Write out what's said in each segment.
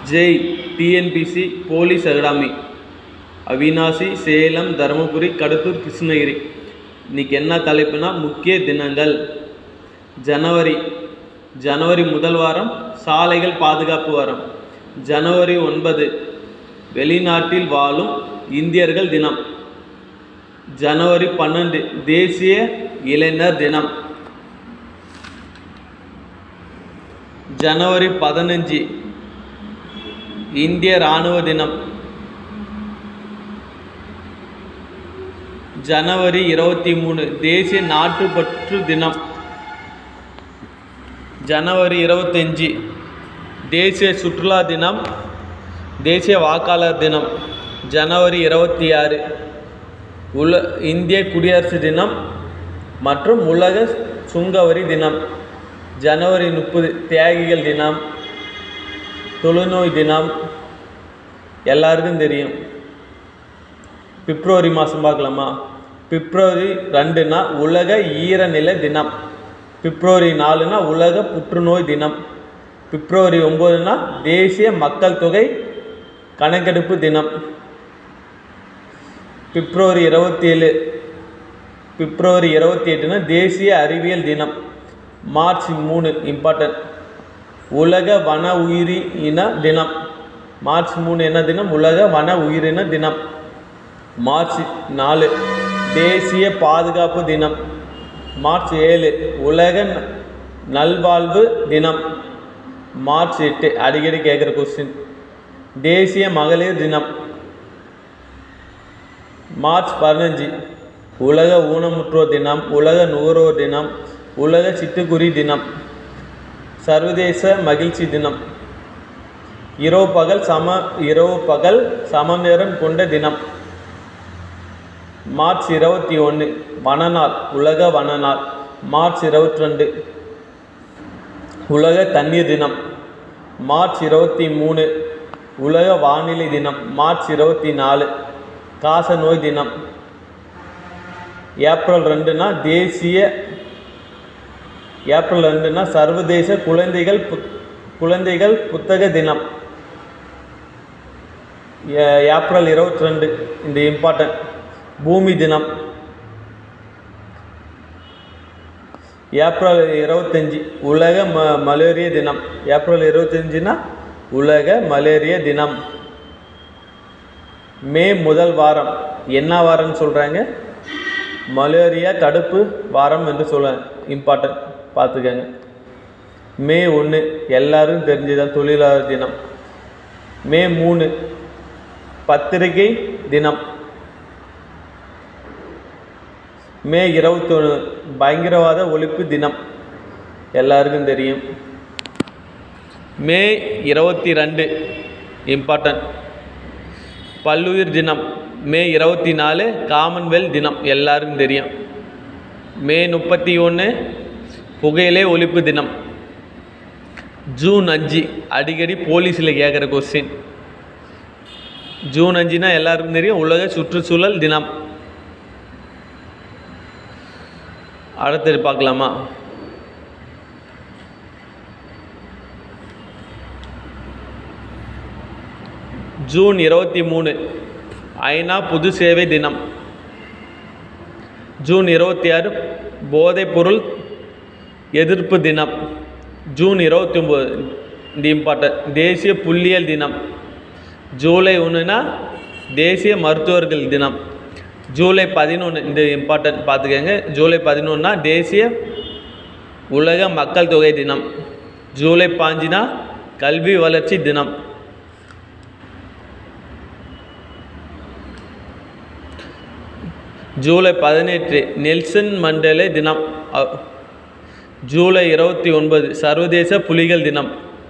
Jai TNPSC police academy Avinashi Salem Dharmapuri Kadathur Krishnagiri இன்னைக்கு என்ன தலைப்புனா முக்கிய தினங்கள் ஜனவரி ஜனவரி முதல் வாரம் சாலைகள் பாதுகாப்பு வாரம் ஜனவரி ஒன்பது வெளிநாட்டில் வாழும் இந்தியர்கள் தினம் ஜனவரி பன்னெண்டு தேசிய இளைஞர் தினம் ஜனவரி பதினஞ்சு இந்திய இராணுவ தினம் ஜனவரி இருபத்தி மூணு தேசிய நாட்டுப்பற்று தினம் ஜனவரி இருபத்தஞ்சி தேசிய சுற்றுலா தினம் தேசிய வாக்காளர் தினம் ஜனவரி இருபத்தி ஆறு உல இந்திய குடியரசு தினம் மற்றும் உலக சுங்கவரி தினம் ஜனவரி முப்பது தியாகிகள் தினம் தொழுநோய் தினம் எல்லாருக்கும் தெரியும் பிப்ரவரி மாதம் பார்க்கலாமா பிப்ரவரி ரெண்டுனா உலக ஈரநில தினம் பிப்ரவரி நாலுனா உலக புற்றுநோய் தினம் பிப்ரவரி ஒம்போதுனா தேசிய மக்கள் தொகை கணக்கெடுப்பு தினம் பிப்ரவரி இருபத்தி ஏழு பிப்ரவரி இருபத்தி எட்டுனா தேசிய அறிவியல் தினம் மார்ச் மூணு இம்பார்ட்டன்ட் உலக வன உயிரி இன தினம் மார்ச் மூணு என்ன தினம் உலக வன உயிரின தினம் மார்ச் நாலு தேசிய பாதுகாப்பு தினம் மார்ச் ஏழு உலக ந- நல்வாழ்வு தினம் மார்ச் எட்டு அடிக்கடி கேட்குற கொஸ்டின் தேசிய மகளிர் தினம் மார்ச் பதினஞ்சு உலக ஊனமுற்றோர் தினம் உலக நுகர்வோர் தினம் உலக சிட்டுக்குருவி தினம் சர்வதேச மகிழ்ச்சி தினம் இரவு பகல் சம இரவு பகல் சம நேரம் கொண்ட தினம் மார்ச் இருபத்தி ஒன்று வனநாள் உலக வனநாள் மார்ச் இருபத்தி ரெண்டு உலக தண்ணீர் தினம் மார்ச் இருபத்தி மூணு உலக வானிலை தினம் மார்ச் இருபத்தி நாலு காச நோய் தினம் ஏப்ரல் ரெண்டுனா தேசிய ஏப்ரல் ரெண்டுனா சர்வதேச குழந்தைகள் புத் குழந்தைகள் புத்தக தினம் ஏ- ஏப்ரல் இருபத்தி ரெண்டு இந்த இம்பார்ட்டன்ட் பூமி தினம் ஏப்ரல் இருபத்தஞ்சி உலக ம மலேரியா தினம் ஏப்ரல் இருபத்தஞ்சினா உலக மலேரியா தினம் மே முதல் வாரம் என்ன வாரம்னு சொல்கிறாங்க மலேரியா தடுப்பு வாரம் என்று சொல்ல இம்பார்ட்டன்ட் பார்த்துக்கங்க மே ஒன்று எல்லாரும் தெரிஞ்சுதான் தொழிலாளர் தினம் மே மூணு பத்திரிகை தினம் மே இருபத்தொன்று பயங்கரவாத ஒழிப்பு தினம் எல்லாருக்கும் தெரியும் மே இருபத்தி ரெண்டு இம்பார்ட்டன்ட் பல்லுயிர் தினம் மே இருபத்தி நாலு காமன்வெல்த் தினம் எல்லாருக்கும் தெரியும் மே முப்பத்தி ஒன்று புகையிலை ஒழிப்பு தினம் ஜூன் அஞ்சு அடிக்கடி போலீஸில் கேட்குற கொஸ்டின் ஜூன் அஞ்சுனா எல்லாருக்கும் தெரியும் உலக சுற்றுச்சூழல் தினம் அடுத்தது பார்க்கலாமா ஜூன் இருபத்தி மூணு ஐநா பொது சேவை தினம் ஜூன் இருபத்தி ஆறு போதைப்பொருள் எதிர்ப்பு தினம் ஜூன் இருபத்தி ஒம்பது இந்த இம்பார்ட்டன்ட் தேசிய புள்ளியியல் தினம் ஜூலை ஒன்றுனா தேசிய மருத்துவர்கள் தினம் ஜூலை பதினொன்று இந்த இம்பார்ட்டன்ட் பார்த்துக்கங்க ஜூலை பதினொன்னா தேசிய உலக மக்கள் தொகை தினம் ஜூலை பாஞ்சுனா கல்வி வளர்ச்சி தினம் ஜூலை பதினெட்டு நெல்சன் மண்டலே தினம் அ- ஜூலை இருபத்தி ஒன்பது சர்வதேச புலிகள் தினம்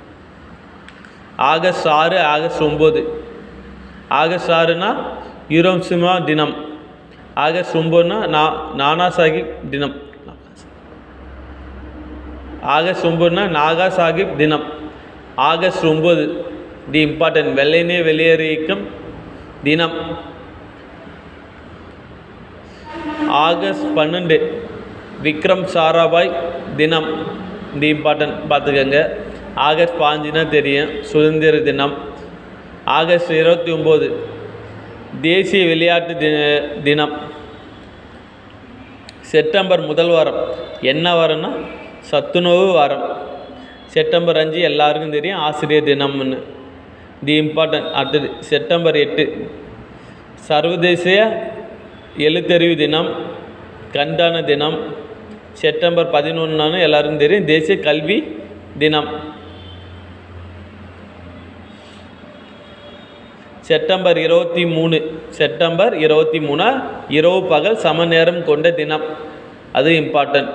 ஆகஸ்ட் ஆறு ஆகஸ்ட் ஒம்பது ஆகஸ்ட் ஆறுனா யூரோசிமா தினம் ஆகஸ்ட் ஒம்பதுனா நா நானா சாஹிப் தினம் ஆகஸ்ட் ஒம்பதுனா நாகா சாஹிப் தினம் ஆகஸ்ட் ஒம்பது தி இம்பார்ட்டன்ட் வெள்ளையனே வெளியேறு இயக்கம் தினம் ஆகஸ்ட் பன்னெண்டு விக்ரம் சாராபாய் தினம் தி இம்பார்ட்டன்ட் பார்த்துக்கங்க ஆகஸ்ட் பாஞ்சுனா தெரியும் சுதந்திர தினம் ஆகஸ்ட் இருபத்தி ஒம்பது தேசிய விளையாட்டு தி தினம் செப்டம்பர் முதல் வாரம் என்ன வாரம்னா சத்துணவு வாரம் செப்டம்பர் அஞ்சு எல்லாருக்கும் தெரியும் ஆசிரியர் தினம்னு தி இம்பார்ட்டன்ட் அடுத்தது செப்டம்பர் எட்டு சர்வதேச எழுத்தறிவு தினம் கண்தான தினம் செப்டம்பர் பதினொன்றுனாலும் எல்லாருக்கும் தெரியும் தேசிய கல்வி தினம் செப்டம்பர் இருபத்தி மூணு செப்டம்பர் இருபத்தி மூணா இரவு பகல் சம நேரம் கொண்ட தினம் அது இம்பார்ட்டன்ட்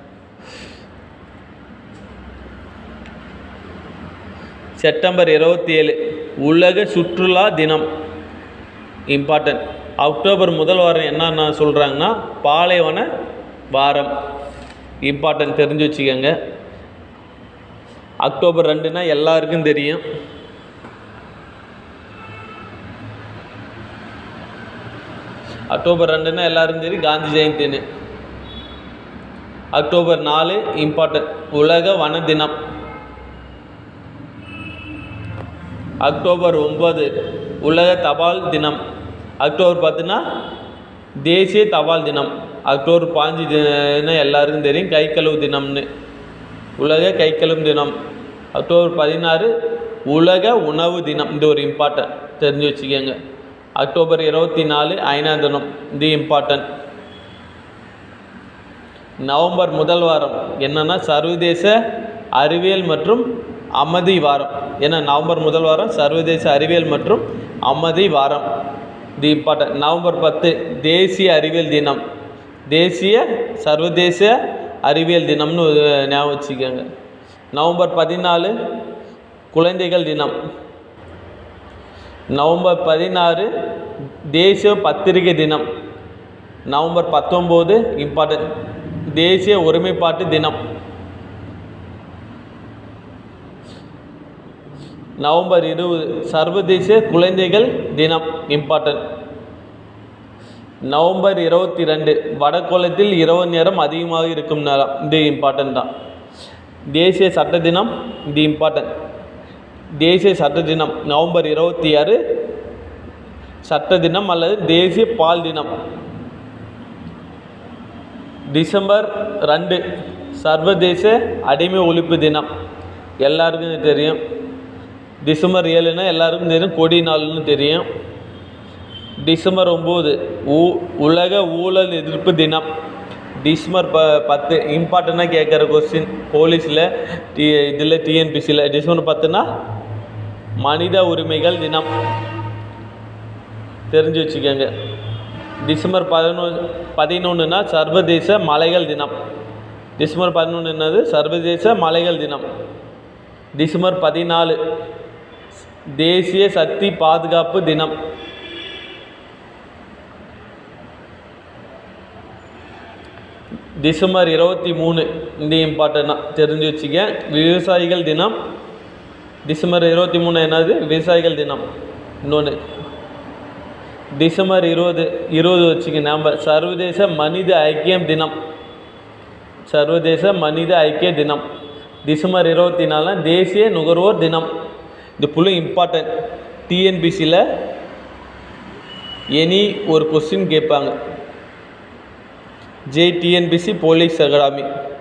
செப்டம்பர் இருபத்தி ஏழு உலக சுற்றுலா தினம் இம்பார்ட்டன்ட் அக்டோபர் முதல் வாரம் என்னென்ன சொல்கிறாங்கன்னா பாலைவன வாரம் இம்பார்ட்டன்ட் தெரிஞ்சு வச்சுக்கோங்க அக்டோபர் ரெண்டுனா எல்லாருக்கும் தெரியும் அக்டோபர் ரெண்டுன்னா எல்லாருக்கும் தெரியும் காந்தி ஜெயந்தின்னு அக்டோபர் நாலு இம்பார்ட்டன்ட் உலக வன தினம் அக்டோபர் ஒம்பது உலக தபால் தினம் அக்டோபர் பத்துனா தேசிய தபால் தினம் அக்டோபர் பாஞ்சு தின எல்லாருக்கும் தெரியும் கை கழுவு தினம்னு உலக கை கழுவும் தினம் அக்டோபர் பதினாறு உலக உணவு தினம் இது ஒரு இம்பார்ட்டன்ட் தெரிஞ்சு வச்சுக்கோங்க அக்டோபர் இருபத்தி நாலு ஐநா தினம் இது இம்பார்ட்டன்ட் நவம்பர் முதல் வாரம் என்னன்னா சர்வதேச அறிவியல் மற்றும் அமைதி வாரம் ஏன்னா நவம்பர் முதல் வாரம் சர்வதேச அறிவியல் மற்றும் அமைதி வாரம் இது இம்பார்ட்டன்ட் நவம்பர் பத்து தேசிய அறிவியல் தினம் தேசிய சர்வதேச அறிவியல் தினம்னு ஒரு ஞாபகம் வச்சுக்கோங்க நவம்பர் பதினாலு குழந்தைகள் தினம் நவம்பர் பதினாறு தேசிய பத்திரிகை தினம் நவம்பர் பத்தொம்போது இம்பார்ட்டன்ட் தேசிய ஒருமைப்பாட்டு தினம் நவம்பர் இருபது சர்வதேச குழந்தைகள் தினம் இம்பார்ட்டன்ட் நவம்பர் இருபத்தி ரெண்டு வடகோளத்தில் இரவு நேரம் அதிகமாக இருக்கும் நேரம் இது இம்பார்ட்டன்ட் தான் தேசிய சட்ட தினம் இது இம்பார்ட்டன்ட் தேசிய சட்ட தினம் நவம்பர் இருபத்தி ஆறு சட்ட தினம் அல்லது தேசிய பால் தினம் டிசம்பர் ரெண்டு சர்வதேச அடிமை ஒழிப்பு தினம் எல்லாருக்கும் இது தெரியும் டிசம்பர் ஏழுனா எல்லாருக்கும் தெரியும் கொடி நாள்னு தெரியும் டிசம்பர் ஒம்பது ஊ உலக ஊழல் எதிர்ப்பு தினம் டிசம்பர் ப பத்து இம்பார்ட்டண்ட்டாக கேட்குற கொஸ்டின் போலீஸில் டி இதில் டிஎன்பிசியில் டிசம்பர் பத்துனா மனித உரிமைகள் தினம் தெரிஞ்சு வச்சுக்கோங்க டிசம்பர் பதினொன்று பதினொன்றுனா சர்வதேச மலைகள் தினம் டிசம்பர் பதினொன்று என்னது சர்வதேச மலைகள் தினம் டிசம்பர் பதினாலு தேசிய சக்தி பாதுகாப்பு தினம் டிசம்பர் இருபத்தி மூணு இந்த இம்பார்ட்டன்ட் தெரிஞ்சு வச்சுக்க விவசாயிகள் தினம் டிசம்பர் இருபத்தி மூணு என்னது விவசாயிகள் தினம் இன்னொன்று டிசம்பர் இருபது இருபது வச்சுக்க நாம் சர்வதேச மனித ஐக்கியம் தினம் சர்வதேச மனித ஐக்கிய தினம் டிசம்பர் இருபத்தி நாலு தேசிய நுகர்வோர் தினம் இது புல்லு இம்பார்ட்டன்ட் டிஎன்பிசியில் எனி ஒரு கொஸ்டின் கேட்பாங்க ஜேடிஎன்பிசி போலீஸ் அகாடமி